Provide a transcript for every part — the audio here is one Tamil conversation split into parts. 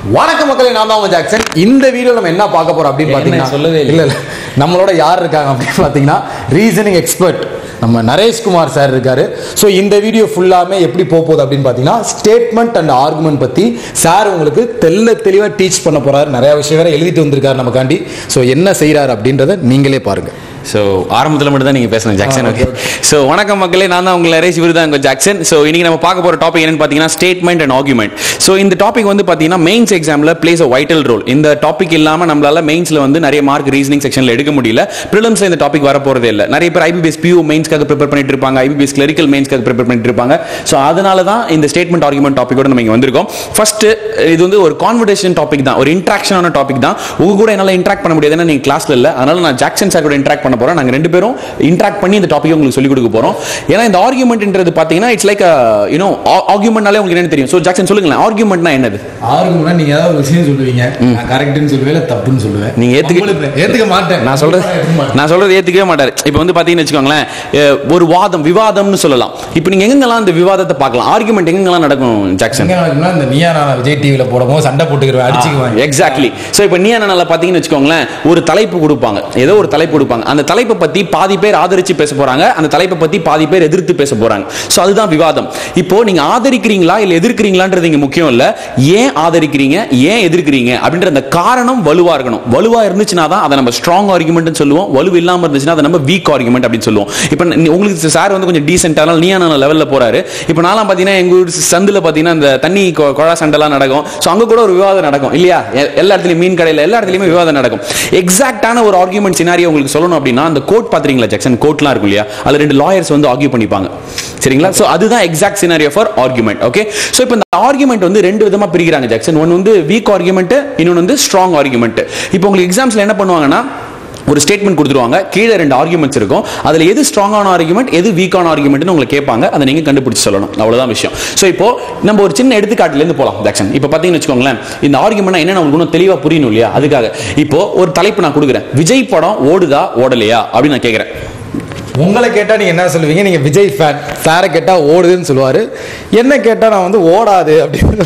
வணக்கம் மக்களே நான் தான் உங்க ஜாக்சன் இந்த வீடியோ நம்ம என்ன பார்க்க போறோம் அப்படின்னு என்ன பாத்தீங்கன்னா சொல்லவே இல்லை. இல்ல இல்ல நம்மளோட யார் இருக்காங்க அப்படின்னு பாத்தீங்கன்னா ரீசனிங் எக்ஸ்பர்ட் நம்ம நரேஷ்குமார் சார் இருக்காரு ஸோ இந்த வீடியோ ஃபுல்லாமே எப்படி போக போகுது அப்படின்னு பார்த்தீங்கன்னா ஸ்டேட்மெண்ட் அண்ட் ஆர்குமெண்ட் பற்றி சார் உங்களுக்கு தெல்ல தெளிவாக டீச் பண்ண போறாரு நிறைய விஷயம் வேற எழுதிட்டு வந்திருக்காரு நமக்காண்டி ஸோ என்ன செய்றாரு அப்படின்றத நீங்களே பாருங்க ஸோ ஆரம்பத்தில் மட்டும் தான் நீங்கள் பேசணும் ஜாக்சன் ஆ, ஓகே okay, ஸோ வணக்கம் மக்களே நான் தான் உங்களை நரேஷ் விருதா உங்கள் ஜாக்சன் ஸோ இன்னைக்கு நம்ம பார்க்க போகிற டாபிக் என்னன்னு பார்த்தீங்கன்னா ஸ்டேட்மெண்ட் அண்ட் ஆர்குமெண்ட் ஸோ இந்த டாபிக் வந்து பார்த்தீங்கன்னா மெயின்ஸ் எக்ஸாமில் பிளேஸ் அ வைட்டல் ரோல் இந்த டாபிக் இல்லாமல் நம்மளால மெயின்ஸில் வந்து நிறைய மார்க் ரீசனிங் செக்ஷனில் எடுக்க முடியல ப்ரிலிம்ஸில் இந்த டாபிக் வர போகிறதே இல்லை நிறைய பேர் ஐபிபிஎஸ் பியூ மெயின்ஸ்க்காக ப்ரிப்பேர் பண்ணிட்டு இருப்பாங்க ஐபிபிஎஸ் கிளரிக்கல் மெயின்ஸ்க்காக ப்ரிப்பேர் பண்ணிட்டு இருப்பாங்க ஸோ அதனால தான் இந்த ஸ்டேட்மெண்ட் ஆர்குமெண்ட் டாப்பிக்கோட நம்ம இங்கே வந்திருக்கோம் ஃபர்ஸ்ட் இது வந்து ஒரு கான்வர்சேஷன் டாபிக் தான் ஒரு இன்ட்ராக்ஷனான டாபிக் தான் உங்க கூட என்னால் இன்ட்ராக்ட் பண்ண முடியாது ஏன்னா நீங்க கிளாஸ்ல இல்லை அதனால நான் ஜாக்சன் சார் கூட இன்ட்ராக்ட் பண்ண போறேன் நாங்க ரெண்டு பேரும் இன்ட்ராக்ட் பண்ணி இந்த டாபிக் உங்களுக்கு சொல்லிக் கொடுக்க போறோம் ஏன்னா இந்த ஆர்குமெண்ட்ன்றது பாத்தீங்கன்னா இட்ஸ் லைக் யூனோ ஆர்குமெண்ட்னாலே உங்களுக்கு என்ன தெரியும் ஸோ ஜாக்சன் சொல்லுங்களேன் ஆர்குமெண்ட்னா என்னது ஆர்குமெண்ட் நீங்க ஏதாவது ஒரு விஷயம் சொல்லுவீங்க நான் கரெக்ட்னு சொல்லுவேன் இல்லை தப்புன்னு சொல்லுவேன் நீங்க ஏத்துக்க- உங்களுக்கு ஏத்துக்க மாட்டேன் நான் சொல்றது ஏத்துக்க மாட்டேன். நான் சொல்றது ஏத்துக்கவே மாட்டாரு இப்போ வந்து பாத்தீங்கன்னு வச்சுக்கோங்களேன் அஹ், ஒரு வாதம் விவாதம்னு சொல்லலாம் இப்போ நீங்க எங்கெங்கெல்லாம் இந்த விவாதத்தை பார்க்கலாம் ஆர்குமெண்ட் எங்கெங்கெல்லாம் நடக்கும் ஜாக்சன் எங்க நடக்கும்னா இந்த நீயா நான் விஜய் டிவில போடும்போது சண்டை போட்டுக்கிறேன் அடிச்சுக்குவாங்க எக்ஸாக்ட்லி ஸோ இப்போ நீ என்ன பார்த்தீங்கன்னு வச்சுக்கோங்களேன் ஒரு தலைப்பு கொடுப்பாங்க ஏதோ ஒரு தலைப்பு கொடுப்பாங்க அந்த தலைப்பை பத்தி பாதி பேர் ஆதரிச்சு பேச போறாங்க அந்த தலைப்பை பத்தி பாதி பேர் எதிர்த்து பேச போறாங்க ஸோ அதுதான் விவாதம் இப்போ நீங்க ஆதரிக்கிறீங்களா இல்ல எதிர்க்கிறீங்களான்றது இங்க முக்கியம் இல்ல ஏன் ஆதரிக்கிறீங்க ஏன் எதிர்க்கிறீங்க அப்படின்ற அந்த காரணம் வலுவா இருக்கணும் வலுவா இருந்துச்சுன்னா தான் அதை நம்ம ஸ்ட்ராங் ஆர்குமெண்ட் சொல்லுவோம் வலு இல்லாம இருந்துச்சுன்னா அதை நம்ம வீக் ஆர்குமெண்ட் அப்படின்னு சொல்லுவோம் இப்போ நீ- உங்களுக்கு சார் வந்து கொஞ்சம் டீசென்டான நீயான லெவல்ல போறாரு இப்போ நான்லாம் பாத்தீங்கன்னா எங்க ஊர் சந்துல பாத்தீங்கன்னா இந்த தண்ணி கொ- குழா சண்டைலாம் நடக்கும் ஸோ அங்க கூட ஒரு விவாதம் நடக்கும் இல்லையா எ- எல்லா இடத்துலயும் மீன் கடையில எல்லா இடத்துலயுமே விவாதம் நடக்கும் எக்ஸாக்டான ஒரு ஆர்குமெண்ட் சினாரியோ உங்களுக்கு சொல்லணும் அப்படின்னா அந்த கோர்ட் பாத்துறீங்களா ஜாக்சன் கோர்ட்லாம் இருக்கும் இல்லையா அதுல ரெண்டு லாயர்ஸ் வந்து ஆர்கியூ பண்ணிப்பாங்க சரிங்களா ஸோ அதுதான் exact scenario for argument okay so இப்போ இந்த ஆர்குமெண்ட் வந்து ரெண்டு விதமா பிரிக்கிறாங்க ஜாக்சன் ஒன்று வந்து வீக் ஆர்குமெண்ட் இன்னொன்று வந்து ஸ்ட்ராங் ஆர்குமெண்ட் இப்போ உங்களுக்கு எக்ஸாம்ஸ்ல என்ன பண்ணுவாங்கன்னா ஒரு ஸ்டேட்மெண்ட் கொடுத்துருவாங்க கீழே ரெண்டு ஆர்குமெண்ட்ஸ் இருக்கும் அதுல எது ஸ்ட்ராங்கான ஆர்குமெண்ட் எது வீக்கான ஆர்குமெண்ட்னு உங்களை கேட்பாங்க அதை நீங்க கண்டுபிடிச்சு சொல்லணும் அவ்வளவுதான் விஷயம் ஸோ இப்போ நம்ம ஒரு சின்ன எடுத்துக்காட்டுல இருந்து போலாம் ஜாக்சன் இப்போ பாத்தீங்கன்னு வச்சுக்கோங்களேன் இந்த ஆர்குமெண்ட் என்ன உங்களுக்கு இன்னும் தெளிவா புரியணும் இல்லையா அதுக்காக இப்போ ஒரு தலைப்பு நான் கொடுக்குறேன் விஜய் படம் ஓடுதா ஓடலையா அப்படின்னு நான் கேட்குறேன் உங்களை கேட்டா நீங்க என்ன சொல்லுவீங்க நீங்க விஜய் ஃபேன் சாரை கேட்டா ஓடுதுன்னு சொல்லுவாரு என்ன கேட்டா நான் வந்து ஓடாது அப்படின்னு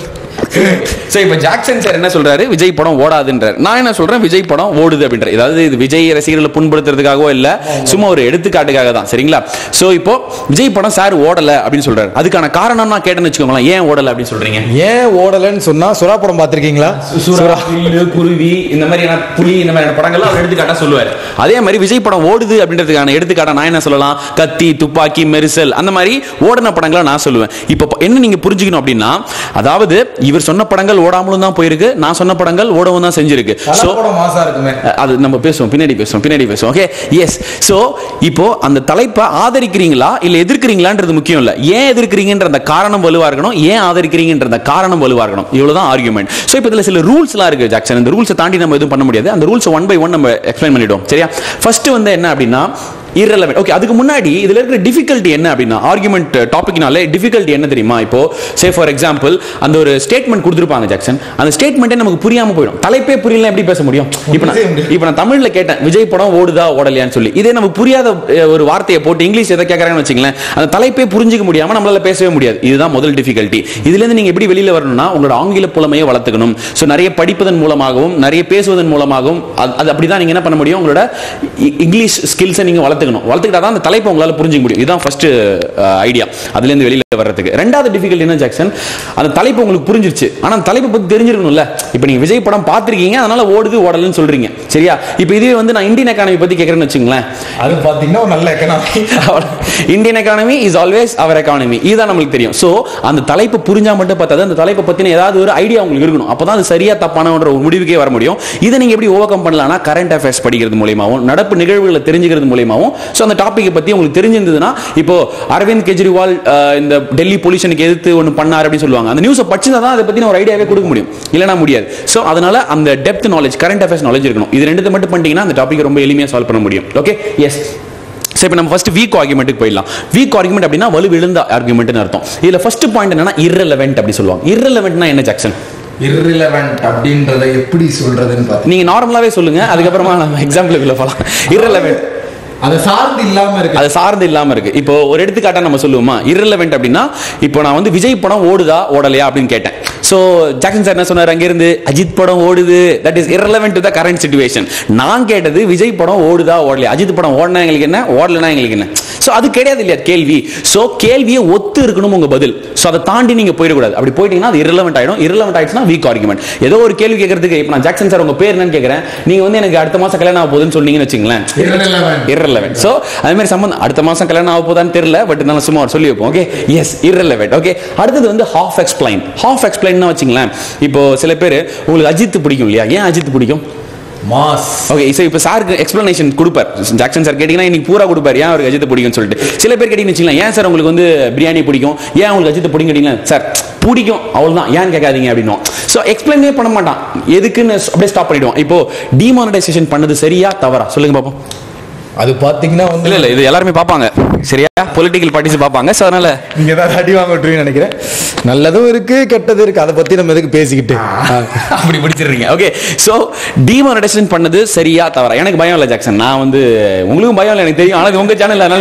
சோ இப்போ ஜாக்சன் சார் என்ன சொல்றாரு விஜய் படம் ஓடாதுன்றார் நான் என்ன சொல்றேன் விஜய் படம் ஓடுது அப்படின்ற அதாவது இது விஜய் ரசிகர்களை புண்படுத்துறதுக்காகவோ இல்ல சும்மா ஒரு எடுத்துக்காட்டுக்காக தான் சரிங்களா சோ இப்போ விஜய் படம் சார் ஓடல அப்படின்னு சொல்றாரு அதுக்கான காரணம் நான் கேட்டேன்னு வச்சுக்கோங்களேன் ஏன் ஓடல அப்படின்னு சொல்றீங்க ஏன் ஓடலன்னு சொன்னா சுறா படம் பார்த்திருக்கீங்களா சுறா புல்லு, குருவி இந்த மாதிரியான புலி இந்த மாதிரியான படங்கள்லாம் அவர் எடுத்துக்காட்டா சொல்லுவார் அதே மாதிரி விஜய் படம் ஓடுது அப்படின்றதுக்கான எடுத்துக்காட்டா நான் என்ன சொல்லலாம் கத்தி துப்பாக்கி மெரிசல் அந்த மாதிரி ஓடின படங்களை நான் சொல்லுவேன் இப்போ என்ன நீங்க புரிஞ்சுக்கணும் அப்படின்னா அதாவது இவர் சொன்ன படங்கள் ஓடாமலும் தான் போயிருக்கு நான் சொன்ன படங்கள் ஓடவும் தான் செஞ்சிருக்கு ஸோ படம் மாசா இருக்குமே அது நம்ம பேசுவோம் பின்னாடி பேசுவோம் பின்னாடி பேசுவோம் ஓகே எஸ் சோ இப்போ அந்த தலைப்பை ஆதரிக்கிறீங்களா இல்ல எதிர்க்கிறீங்களான்றது முக்கியம் இல்ல ஏன் எதிர்க்கிறீங்கன்ற அந்த காரணம் வலுவா இருக்கணும் ஏன் ஆதரிக்கிறீங்கன்ற அந்த காரணம் வலுவா இருக்கணும் இவ்வளவுதான் ஆர்குமெண்ட் சோ இப்போ இதுல சில ரூல்ஸ்லாம் இருக்கு ஜாக்சன் இந்த ரூல்ஸை தாண்டி நம்ம எதுவும் பண்ண முடியாது அந்த ரூல்ஸ் ஒன் பை ஒன் நம்ம எக்ஸ்பிளைன் பண்ணிடுவோம் சரியா ஃபர்ஸ்ட் வந்து என்ன அப்படின்னா irrelevant ஓகே அதுக்கு முன்னாடி இதுல இருக்கிற டிஃபிகல்ட்டி என்ன அப்படின்னா ஆர்குமெண்ட் டாபிக்னாலே டிஃபிகல்ட்டி என்ன தெரியுமா இப்போ சே ஃபார் எக்ஸாம்பிள் அந்த ஒரு ஸ்டேட்மெண்ட் கொடுத்துருப்பாங்க ஜாக்சன் அந்த ஸ்டேட்மெண்ட்டே நமக்கு புரியாம போயிடும் தலைப்பே புரியல எப்படி பேச முடியும் இப்போ நான் இப்போ நான் தமிழ்ல கேட்டேன் விஜய் படம் ஓடுதா ஓடலையான்னு சொல்லி இதே நமக்கு புரியாத அஹ், ஒரு வார்த்தையை போட்டு இங்கிலீஷ் எதை கேட்கறாங்கன்னு வச்சுங்களேன் அந்த தலைப்பே புரிஞ்சுக்க முடியாம நம்மளால பேசவே முடியாது இதுதான் முதல் டிஃபிகல்ட்டி இதுல இருந்து நீங்க எப்படி வெளியில வரணும்னா உங்களோட ஆங்கில புலமையை வளர்த்துக்கணும் ஸோ நிறைய படிப்பதன் மூலமாகவும் நிறைய பேசுவதன் மூலமாகவும் அது அது அப்படிதான் நீங்க என்ன பண்ண முடியும் உங்களோட இ- இங்கிலீஷ் ஸ்கில்ஸை நீங்க வளர்த்துக்கணும் வளர்த்துக்கிட்டா தான் அந்த தலைப்பை உங்களால புரிஞ்சுக்க முடியும் இதுதான் ஃபர்ஸ்ட் ஐடியா அதுல இருந்து வெளியில வர்றதுக்கு ரெண்டாவது டிஃபிகல்ட் என்ன ஜாக்சன் அந்த தலைப்பு உங்களுக்கு புரிஞ்சிருச்சு ஆனா அந்த தலைப்பை பத்தி தெரிஞ்சிருக்கணும்ல இப்போ நீங்க விஜய் படம் பார்த்திருக்கீங்க அதனால ஓடுது ஓடலன்னு சொல்றீங்க சரியா இப்போ இதுவே வந்து நான் இந்தியன் எக்கானமி பத்தி கேட்கறேன்னு வச்சுங்களேன் அது பாத்தீங்கன்னா ஒரு நல்ல economy Indian economy is always our economy இதுதான் நம்மளுக்கு தெரியும் சோ அந்த தலைப்பு புரிஞ்சா மட்டும் பார்த்தாது அந்த தலைப்பை பத்தின ஏதாவது ஒரு ஐடியா உங்களுக்கு இருக்கணும் அப்பதான் அது சரியா தப்பானன்ற ஒரு முடிவுக்கே வர முடியும் இதை நீங்க எப்படி ஓவர் கம் பண்ணலாம்னா கரண்ட் அஃபேர்ஸ் படிக்கிறது மூலியமாவும் நடப்பு நிகழ்வுகளை தெரிஞ்சுக்கிறது மூலியமாவும் சோ அந்த டாபிக்கை பத்தி உங்களுக்கு தெரிஞ்சிருந்ததுன்னா இப்போ அரவிந்த் கெஜ்ரிவால் அஹ், இந்த டெல்லி பொல்யூஷனுக்கு எதிர்த்து ஒன்று பண்ணார் அப்படின்னு சொல்லுவாங்க அந்த நியூஸை படிச்சிருந்தா தான் அதை பத்தின ஒரு ஐடியாவே கொடுக்க முடியும் இல்லைனா முடியாது சோ அதனால அந்த depth knowledge current affairs knowledge இருக்கணும் இது ரெண்டு மட்டும் பண்ணிட்டீங்கன்னா அந்த டாபிக் ரொம்ப எளிமையா சால்வ் பண்ண முடியும் ஓகே எஸ் சரி இப்போ நம்ம ஃபர்ஸ்ட் வீக் ஆர்குமெண்ட்டுக்கு போயிடலாம் வீக் ஆர்குமெண்ட் அப்படின்னா வலு விழுந்த ஆர்குமெண்ட்னு அர்த்தம் இதுல ஃபர்ஸ்ட் பாயிண்ட் என்னன்னா irrelevant அப்படி சொல்லுவாங்க irrelevantனா என்ன ஜாக்சன் irrelevant அப்படின்றத எப்படி சொல்றதுன்னு பாத்தீங்கன்னா நீங்க நார்மலாவே சொல்லுங்க அதுக்கப்புறமா நம்ம எக்ஸாம்பிளுக்குள்ள போகலாம் irrelevant அதை சார்ந்து இல்லாம இருக்கு அது சார்ந்து இல்லாம இருக்கு இப்போ ஒரு எடுத்துக்காட்டா நம்ம சொல்லுவோமா irrelevant அப்படின்னா இப்போ நான் வந்து விஜய் படம் ஓடுதா ஓடலையா அப்படின்னு கேட்டேன் சோ ஜாக்சன் சார் என்ன சொன்னார் அங்கிருந்து அஜித் படம் ஓடுது that is irrelevant to the current situation நான் கேட்டது விஜய் படம் ஓடுதா ஓடலையா அஜித் படம் ஓடினா எங்களுக்கு என்ன ஓடலைனா எங்களுக்கு என்ன சோ அது கிடையாது இல்லையா கேள்வி சோ கேள்வியை ஒத்து இருக்கணும் உங்க பதில் சோ அதை தாண்டி நீங்க போயிடக்கூடாது அப்படி போயிட்டீங்கன்னா அது irrelevant ஆயிடும் irrelevant ஆயிடுச்சுன்னா வீக் ஆர்குமெண்ட் ஏதோ ஒரு கேள்வி கேட்கறதுக்கு இப்போ நான் ஜாக்சன் சார் உங்க பேர் என்னன்னு கேட்கறேன் நீங்க வந்து எனக்கு அடுத்த மாசம் கல்யாணம் ஆக போகுதுன்னு சொன்னீங்கன்னு வச்சுங்களேன் Irrelevant. irrelevant சோ அதே மாதிரி சம்பந்தம் அடுத்த மாசம் கல்யாணம் ஆக போதான்னு தெரியல பட் நான் சும்மா ஒரு சொல்லி வைப்போம் ஓகே எஸ் irrelevant ஓகே அடுத்தது வந்து ஹாஃப் எக்ஸ்பிளைன் ஹாஃப் எக்ஸ்பிளைன் வச்சுங்களேன் இப்போ சில பேர் உங்களுக்கு அஜித் பிடிக்கும் இல்லையா ஏன் அஜித் பிடிக்கும் மாஸ் ஓகே ஸோ இப்போ சாருக்கு எக்ஸ்பிளனேஷன் கொடுப்பார் ஜாக்சன் சார் கேட்டிங்கன்னா இன்னைக்கு பூரா கொடுப்பார் ஏன் அவருக்கு அஜித் பிடிக்கும்னு சொல்லிட்டு சில பேர் கேட்டீங்கன்னு வச்சுக்கலாம் ஏன் சார் உங்களுக்கு வந்து பிரியாணி பிடிக்கும் ஏன் உங்களுக்கு அஜித் பிடிக்கும் கேட்டீங்களா சார் பிடிக்கும் அவ்வளவுதான் ஏன் கேட்காதீங்க அப்படின்னும் ஸோ எக்ஸ்பிளைனே பண்ண மாட்டான் எதுக்குன்னு அப்படியே ஸ்டாப் பண்ணிடுவோம் இப்போ டிமானடைசேஷன் பண்ணது சரியா தவறா சொல்லுங்க பாப்போம் அது பாத்தீங்கன்னா வந்து இல்ல இல்ல இது எல்லாருமே பார்ப்பாங்க சரியா பொலிட்டிக்கல் பார்ட்டிஸ் பார்ப்பாங்க ஸோ அதனால நீங்க ஏதாவது அடி வாங்க விட்டுருவீங்கன்னு நினைக்கிறேன் நல்லதும் இருக்கு கெட்டதும் இருக்கு அதை பத்தி நம்ம எதுக்கு பேசிக்கிட்டு அப்படி பிடிச்சிடுறீங்க ஓகே ஸோ டிமானடைசேஷன் பண்ணது சரியா தவறா எனக்கு பயம் இல்லை ஜாக்சன் நான் வந்து உங்களுக்கும் பயம் இல்லை எனக்கு தெரியும் ஆனால் இது உங்க சேனல் அதனால